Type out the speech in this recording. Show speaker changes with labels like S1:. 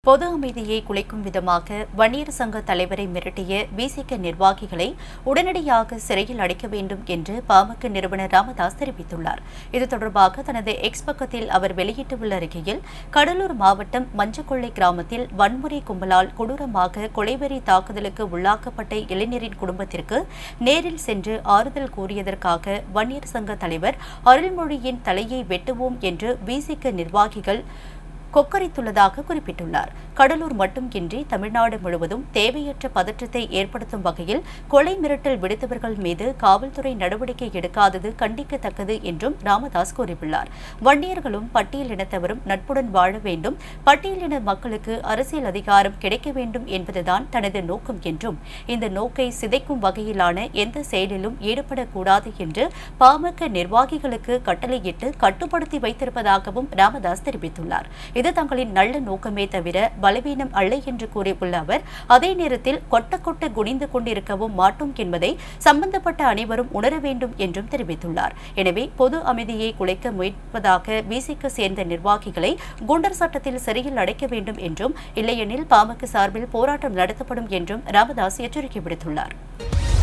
S1: பொது அமைதியை குலைக்கும் விதமாக வன்னியர் சங்க தலைவரை மிரட்டிய விசிக நிர்வாகிகளை உடனடியாக சிறையில் அடைக்க வேண்டும் என்று பாமக நிறுவனர் ராமதாஸ் தெரிவித்துள்ளார் இது தொடர்பாக தனது எக்ஸ் பக்கத்தில் அவர் வெளியிட்டுள்ள அறிக்கையில் கடலூர் மாவட்டம் மஞ்சக்கொள்ளை கிராமத்தில் வன்முறை கும்பலால் கொடூரமாக கொலைவெறி தாக்குதலுக்கு உள்ளாக்கப்பட்ட இளைஞரின் குடும்பத்திற்கு நேரில் சென்று ஆறுதல் கூறியதற்காக வன்னியர் சங்க தலைவர் அருள்மொழியின் தலையை வெட்டுவோம் என்று விசிக நிர்வாகிகள் கொக்கரித்துள்ளதாக குறிப்பிட்டுள்ளார் கடலூர் மட்டுமின்றி தமிழ்நாடு முழுவதும் தேவையற்ற பதற்றத்தை ஏற்படுத்தும் வகையில் கொலை மிரட்டல் விடுத்தவர்கள் மீது காவல்துறை நடவடிக்கை எடுக்காதது கண்டிக்கத்தக்கது என்றும் ராமதாஸ் கூறியுள்ளார் வன்னியர்களும் பட்டியலினத்தவரும் நட்புடன் வாழ வேண்டும் பட்டியலின மக்களுக்கு அரசியல் அதிகாரம் கிடைக்க வேண்டும் என்பதுதான் தனது நோக்கம் என்றும் இந்த நோக்கை சிதைக்கும் வகையிலான எந்த செயலிலும் ஈடுபடக்கூடாது என்று பாமக நிர்வாகிகளுக்கு கட்டளையிட்டு கட்டுப்படுத்தி வைத்திருப்பதாகவும் ராமதாஸ் தெரிவித்துள்ளார் இது தங்களின் நல்ல நோக்கமே தவிர பலவீனம் அல்ல என்று கூறியுள்ள அவர் அதே நேரத்தில் கொட்ட கொட்ட குனிந்து கொண்டிருக்கவும் மாட்டோம் என்பதை சம்பந்தப்பட்ட அனைவரும் உணர வேண்டும் என்றும் தெரிவித்துள்ளார் எனவே பொது அமைதியை குலைக்க முயற்பதாக பிசிக்கு சேர்ந்த நிர்வாகிகளை குண்டர் சட்டத்தில் சிறையில் அடைக்க வேண்டும் என்றும் இல்லையெனில் பாமக சார்பில் போராட்டம் நடத்தப்படும் என்றும் ராமதாஸ் எச்சரிக்கை விடுத்துள்ளார்